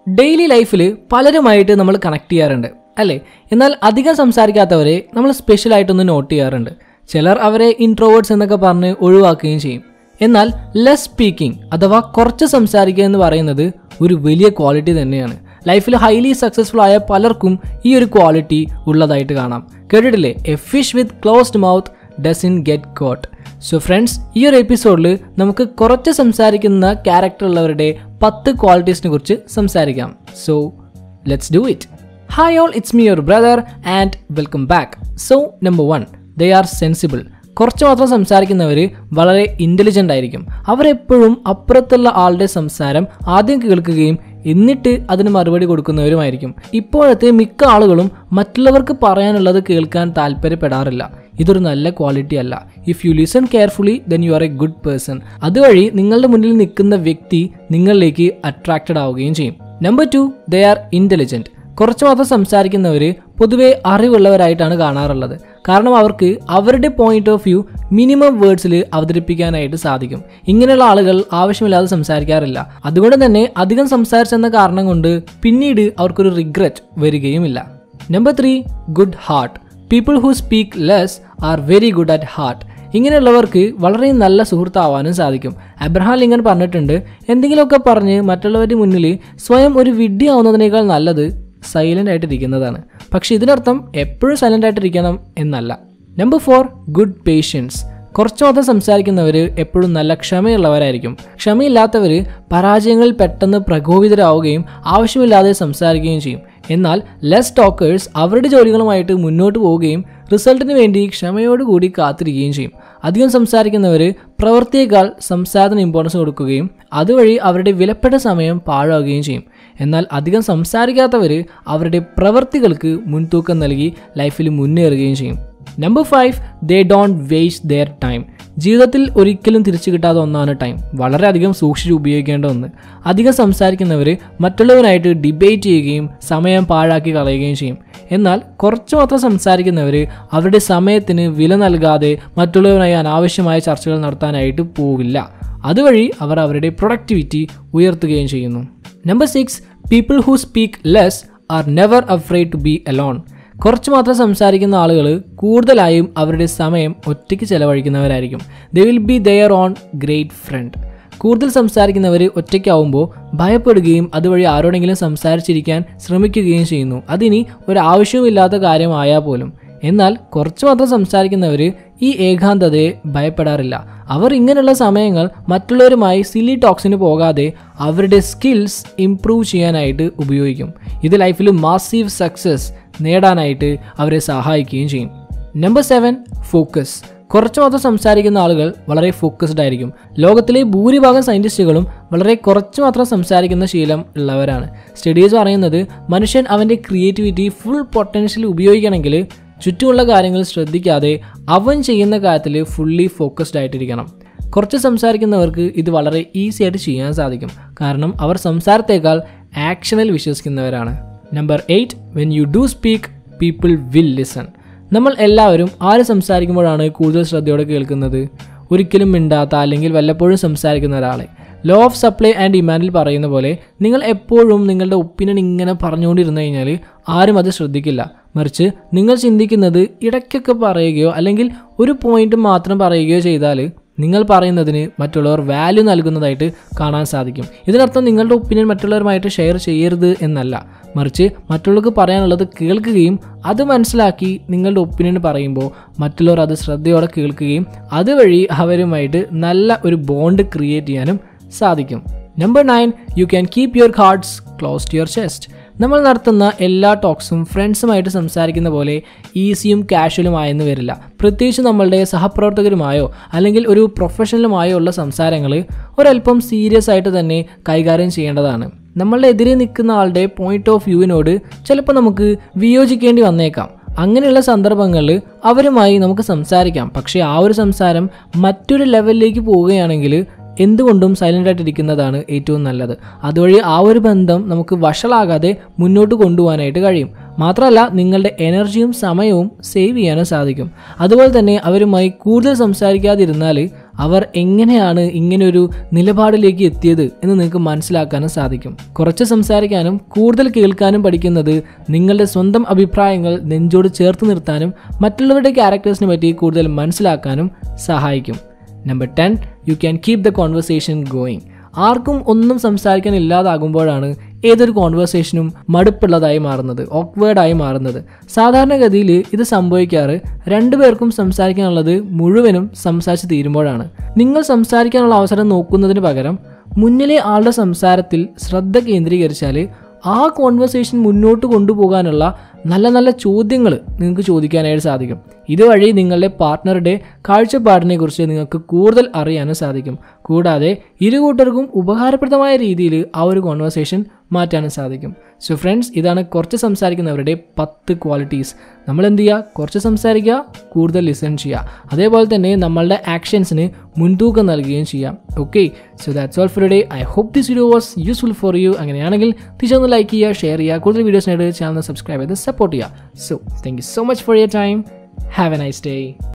daily ലൈഫിൽ പലരുമായിട്ട് നമ്മൾ connect ചെയ്യാറുണ്ട് അല്ലേ എന്നാൽ അധികം സംസാരിക്കാത്തവരെ നമ്മൾ സ്പെഷ്യലായിട്ടൊന്ന് നോട്ട് ചെയ്യാറുണ്ട് ചിലർ അവരെ ഇൻട്രോവേർട്സ് എന്നൊക്കെ പറഞ്ഞ് ഒഴിവാക്കുകയും ചെയ്യും എന്നാൽ ലെസ് സ്പീക്കിംഗ് അഥവാ കുറച്ച് സംസാരിക്കുക എന്ന് പറയുന്നത് ഒരു വലിയ ക്വാളിറ്റി തന്നെയാണ് ലൈഫിൽ ഹൈലി സക്സസ്ഫുൾ ആയ പലർക്കും ഈ ഒരു ക്വാളിറ്റി ഉള്ളതായിട്ട് കാണാം കേട്ടിട്ടില്ലേ a fish with closed mouth does in get caught so friends ഈ ഒരു എപ്പിസോഡിൽ നമുക്ക് കുറച്ച് സംസാരിക്കുന്ന ക്യാരക്ടർ ഉള്ളവരുടെ പത്ത് ക്വാളിറ്റീസിനെ കുറിച്ച് സംസാരിക്കാം so let's do it hi all it's me your brother and welcome back so number one they are sensible കുറച്ച് മാത്രം സംസാരിക്കുന്നവർ വളരെ ഇൻ്റലിജൻ്റ് ആയിരിക്കും അവരെപ്പോഴും അപ്പുറത്തുള്ള ആളുടെ സംസാരം ആദ്യം കേൾക്കുകയും എന്നിട്ട് അതിന് മറുപടി കൊടുക്കുന്നവരുമായിരിക്കും ഇപ്പോഴത്തെ മിക്ക ആളുകളും മറ്റുള്ളവർക്ക് പറയാനുള്ളത് കേൾക്കാൻ താല്പര്യപ്പെടാറില്ല ഇതൊരു നല്ല ക്വാളിറ്റി അല്ല if you listen carefully then you are a good person അതുവഴി നിങ്ങളുടെ മുന്നിൽ നിൽക്കുന്ന വ്യക്തി നിങ്ങളിലേക്ക് അട്രാക്റ്റഡ് ആവുകയും ചെയ്യും number two they are intelligent കുറച്ച് മാത്രം സംസാരിക്കുന്നവർ പൊതുവെ അറിവുള്ളവരായിട്ടാണ് കാണാറുള്ളത് കാരണം അവർക്ക് അവരുടെ പോയിന്റ് ഓഫ് വ്യൂ മിനിമം വേർഡ്സിൽ അവതരിപ്പിക്കാനായിട്ട് സാധിക്കും ഇങ്ങനെയുള്ള ആളുകൾ ആവശ്യമില്ലാതെ സംസാരിക്കാറില്ല അതുകൊണ്ട് തന്നെ അധികം സംസാരിച്ചെന്ന കാരണം കൊണ്ട് പിന്നീട് അവർക്കൊരു റിഗ്രറ്റ് വരികയുമില്ല number three good heart people who speak less are very good at heart ഇങ്ങനെയുള്ളവർക്ക് വളരെ നല്ല സുഹൃത്താവാനും സാധിക്കും അബ്രഹാം ലിങ്കൻ പറഞ്ഞിട്ടുണ്ട് എന്തെങ്കിലുമൊക്കെ പറഞ്ഞ് മറ്റുള്ളവരുടെ മുന്നിൽ സ്വയം ഒരു വിഡ്ഢിയാവുന്നതിനേക്കാൾ നല്ലത് സൈലൻ്റ് ആയിട്ടിരിക്കുന്നതാണ് പക്ഷെ ഇതിനർത്ഥം എപ്പോഴും സൈലൻ്റ് ആയിട്ടിരിക്കണം എന്നല്ല നമ്പർ ഫോർ ഗുഡ് പേഷ്യൻസ് കുറച്ച് മാത്രം സംസാരിക്കുന്നവർ എപ്പോഴും നല്ല ക്ഷമയുള്ളവരായിരിക്കും ക്ഷമയില്ലാത്തവർ പരാജയങ്ങളിൽ പെട്ടെന്ന് പ്രകോപിതരാവുകയും ആവശ്യമില്ലാതെ സംസാരിക്കുകയും ചെയ്യും എന്നാൽ ലെസ് ടോക്കേഴ്സ് അവരുടെ ജോലികളുമായിട്ട് മുന്നോട്ട് പോവുകയും റിസൾട്ടിന് വേണ്ടി ക്ഷമയോടുകൂടി കാത്തിരിക്കുകയും ചെയ്യും അധികം സംസാരിക്കുന്നവർ പ്രവൃത്തിയേക്കാൾ സംസാരത്തിന് ഇമ്പോർട്ടൻസ് കൊടുക്കുകയും അതുവഴി അവരുടെ വിലപ്പെട്ട സമയം പാഴാവുകയും ചെയ്യും എന്നാൽ അധികം സംസാരിക്കാത്തവർ അവരുടെ പ്രവൃത്തികൾക്ക് മുൻതൂക്കം നൽകി ലൈഫിൽ മുന്നേറുകയും ചെയ്യും number five they don't waste their time ജീവിതത്തിൽ ഒരിക്കലും തിരിച്ചു കിട്ടാത്ത ഒന്നാണ് ടൈം വളരെയധികം സൂക്ഷിച്ച് ഉപയോഗിക്കേണ്ട ഒന്ന് അധികം സംസാരിക്കുന്നവർ മറ്റുള്ളവരായിട്ട് ഡിബേറ്റ് ചെയ്യുകയും സമയം പാഴാക്കി കളയുകയും ചെയ്യും എന്നാൽ കുറച്ച് മാത്രം സംസാരിക്കുന്നവർ അവരുടെ സമയത്തിന് വില നൽകാതെ മറ്റുള്ളവരുമായി അനാവശ്യമായ ചർച്ചകൾ നടത്താനായിട്ട് പോവില്ല അതുവഴി അവർ അവരുടെ പ്രൊഡക്ടിവിറ്റി ഉയർത്തുകയും ചെയ്യുന്നു number six people who speak less are never afraid to be alone കുറച്ച് മാത്രം സംസാരിക്കുന്ന ആളുകൾ കൂടുതലായും അവരുടെ സമയം ഒറ്റയ്ക്ക് ചെലവഴിക്കുന്നവരായിരിക്കും they will be their own great friend കൂടുതൽ സംസാരിക്കുന്നവർ ഒറ്റയ്ക്കാവുമ്പോൾ ഭയപ്പെടുകയും അതുവഴി ആരോടെങ്കിലും സംസാരിച്ചിരിക്കാൻ ശ്രമിക്കുകയും ചെയ്യുന്നു അതിനി ഒരു ആവശ്യവുമില്ലാത്ത കാര്യമായാൽ പോലും എന്നാൽ കുറച്ച് മാത്രം സംസാരിക്കുന്നവർ ഈ ഏകാന്തതയെ ഭയപ്പെടാറില്ല അവർ ഇങ്ങനെയുള്ള സമയങ്ങൾ മറ്റുള്ളവരുമായി സില്ലി ടോക്സിന് പോകാതെ അവരുടെ സ്കിൽസ് ഇംപ്രൂവ് ചെയ്യാനായിട്ട് ഉപയോഗിക്കും ഇത് ലൈഫിൽ മാസീവ് സക്സസ് നേടാനായിട്ട് അവരെ സഹായിക്കുകയും ചെയ്യും നമ്പർ സെവൻ ഫോക്കസ് കുറച്ച് മാത്രം സംസാരിക്കുന്ന ആളുകൾ വളരെ ഫോക്കസ്ഡ് ആയിരിക്കും ലോകത്തിലെ ഭൂരിഭാഗം സയൻറ്റിസ്റ്റുകളും വളരെ കുറച്ച് മാത്രം സംസാരിക്കുന്ന ശീലം ഉള്ളവരാണ് സ്റ്റഡീസ് പറയുന്നത് മനുഷ്യൻ അവൻ്റെ ക്രിയേറ്റിവിറ്റി ഫുൾ പൊട്ടൻഷ്യൽ ഉപയോഗിക്കണമെങ്കിൽ ചുറ്റുമുള്ള കാര്യങ്ങൾ ശ്രദ്ധിക്കാതെ അവൻ ചെയ്യുന്ന കാര്യത്തിൽ ഫുള്ളി ഫോക്കസ്ഡ് ആയിട്ടിരിക്കണം കുറച്ച് സംസാരിക്കുന്നവർക്ക് ഇത് വളരെ ഈസി ആയിട്ട് ചെയ്യാൻ സാധിക്കും കാരണം അവർ സംസാരത്തേക്കാൾ ആക്ഷനിൽ വിശ്വസിക്കുന്നവരാണ് number eight when you do speak people will listen നമ്മൾ എല്ലാവരും ആര് സംസാരിക്കുമ്പോഴാണ് കൂടുതൽ ശ്രദ്ധയോടെ കേൾക്കുന്നത് ഒരിക്കലും മിണ്ടാത്ത അല്ലെങ്കിൽ വല്ലപ്പോഴും സംസാരിക്കുന്ന ഒരാളെ ലോ ഓഫ് സപ്ലൈ ആൻഡ് ഡിമാൻഡിൽ പറയുന്ന പോലെ നിങ്ങൾ എപ്പോഴും നിങ്ങളുടെ ഒപ്പീനിയൻ ഇങ്ങനെ പറഞ്ഞുകൊണ്ടിരുന്നു കഴിഞ്ഞാൽ ആരും അത് ശ്രദ്ധിക്കില്ല മറിച്ച് നിങ്ങൾ ചിന്തിക്കുന്നത് ഇടയ്ക്കൊക്കെ പറയുകയോ അല്ലെങ്കിൽ ഒരു പോയിന്റ് മാത്രം പറയുകയോ ചെയ്താൽ നിങ്ങൾ പറയുന്നതിന് മറ്റുള്ളവർ വാല്യൂ നൽകുന്നതായിട്ട് കാണാൻ സാധിക്കും ഇതിനർത്ഥം നിങ്ങളുടെ ഒപ്പീനിയൻ മറ്റുള്ളവരുമായിട്ട് ഷെയർ ചെയ്യരുത് എന്നല്ല മറിച്ച് മറ്റുള്ളവർക്ക് പറയാനുള്ളത് കേൾക്കുകയും അത് മനസ്സിലാക്കി നിങ്ങളുടെ ഒപ്പീനിയൻ പറയുമ്പോൾ മറ്റുള്ളവർ അത് ശ്രദ്ധയോടെ കേൾക്കുകയും അതുവഴി അവരുമായിട്ട് നല്ല ഒരു ബോണ്ട് ക്രിയേറ്റ് ചെയ്യാനും സാധിക്കും number nine you can keep your cards close to your chest നമ്മൾ നടത്തുന്ന എല്ലാ ടോക്സും ഫ്രണ്ട്സുമായിട്ട് സംസാരിക്കുന്ന പോലെ ഈസിയും കാഷ്വലുമായെന്ന് വരില്ല പ്രത്യേകിച്ച് നമ്മളുടെ സഹപ്രവർത്തകരുമായോ അല്ലെങ്കിൽ ഒരു പ്രൊഫഷണലുമായോ ഉള്ള സംസാരങ്ങൾ ഒരല്പം സീരിയസ് ആയിട്ട് തന്നെ കൈകാര്യം ചെയ്യേണ്ടതാണ് നമ്മളുടെ എതിരെ നിൽക്കുന്ന ആളുടെ പോയിന്റ് ഓഫ് വ്യൂവിനോട് ചിലപ്പോൾ നമുക്ക് വിയോജിക്കേണ്ടി വന്നേക്കാം അങ്ങനെയുള്ള സന്ദർഭങ്ങളിൽ അവരുമായി നമുക്ക് സംസാരിക്കാം പക്ഷേ ആ ഒരു സംസാരം മറ്റൊരു ലെവലിലേക്ക് പോവുകയാണെങ്കിൽ എന്തുകൊണ്ടും സൈലൻ്റ് ആയിട്ടിരിക്കുന്നതാണ് ഏറ്റവും നല്ലത് അതുവഴി ആ ഒരു ബന്ധം നമുക്ക് വഷളാകാതെ മുന്നോട്ട് കൊണ്ടുപോകാനായിട്ട് കഴിയും മാത്രമല്ല നിങ്ങളുടെ എനർജിയും സമയവും സേവ് ചെയ്യാനും സാധിക്കും അതുപോലെ തന്നെ അവരുമായി കൂടുതൽ സംസാരിക്കാതിരുന്നാൽ അവർ എങ്ങനെയാണ് ഇങ്ങനെയൊരു നിലപാടിലേക്ക് എത്തിയത് എന്ന് നിങ്ങൾക്ക് മനസ്സിലാക്കാനും സാധിക്കും കുറച്ച് സംസാരിക്കാനും കൂടുതൽ കേൾക്കാനും പഠിക്കുന്നത് നിങ്ങളുടെ സ്വന്തം അഭിപ്രായങ്ങൾ നെഞ്ചോട് ചേർത്ത് നിർത്താനും മറ്റുള്ളവരുടെ ക്യാരക്ടേഴ്സിനെ പറ്റി കൂടുതൽ മനസ്സിലാക്കാനും സഹായിക്കും number ten you can keep the conversation going ആർക്കും ഒന്നും സംസാരിക്കാൻ ഇല്ലാതാകുമ്പോഴാണ് ഏതൊരു കോൺവെർസേഷനും മടുപ്പുള്ളതായി മാറുന്നത് ഓക്വേർഡായി മാറുന്നത് സാധാരണഗതിയിൽ ഇത് സംഭവിക്കാറ് രണ്ടുപേർക്കും സംസാരിക്കാനുള്ളത് മുഴുവനും സംസാരിച്ച് തീരുമ്പോഴാണ് നിങ്ങൾ സംസാരിക്കാനുള്ള അവസരം നോക്കുന്നതിന് പകരം മുന്നിലെ ആളുടെ സംസാരത്തിൽ ശ്രദ്ധ കേന്ദ്രീകരിച്ചാൽ ആ കോൺവെർസേഷൻ മുന്നോട്ട് കൊണ്ടുപോകാനുള്ള നല്ല നല്ല ചോദ്യങ്ങൾ നിങ്ങൾക്ക് ചോദിക്കാനായിട്ട് സാധിക്കും ഇതുവഴി നിങ്ങളുടെ പാർട്ട്ണറുടെ കാഴ്ചപ്പാടിനെ കുറിച്ച് നിങ്ങൾക്ക് കൂടുതൽ അറിയാനും സാധിക്കും കൂടാതെ ഇരു കൂട്ടർക്കും ഉപകാരപ്രദമായ രീതിയിൽ ആ ഒരു കോൺവെർസേഷൻ മാറ്റാനും സാധിക്കും സോ ഫ്രണ്ട്സ് ഇതാണ് കുറച്ച് സംസാരിക്കുന്നവരുടെ പത്ത് ക്വാളിറ്റീസ് നമ്മൾ എന്ത് ചെയ്യുക കുറച്ച് സംസാരിക്കുക കൂടുതൽ ലിസൺ ചെയ്യുക അതേപോലെ തന്നെ നമ്മളുടെ ആക്ഷൻസിന് മുൻതൂക്കം നൽകുകയും ചെയ്യാം okay so that's all for day I hope this video was useful for you അങ്ങനെയാണെങ്കിൽ തീർച്ചയായും ലൈക്ക് ചെയ്യുക ഷെയർ ചെയ്യുക കൂടുതൽ വീഡിയോസിനായിട്ട് ചാനൽ സബ്സ്ക്രൈബ് ചെയ്ത് സപ്പോർട്ട് ചെയ്യുക so thank you so much for your time have a nice day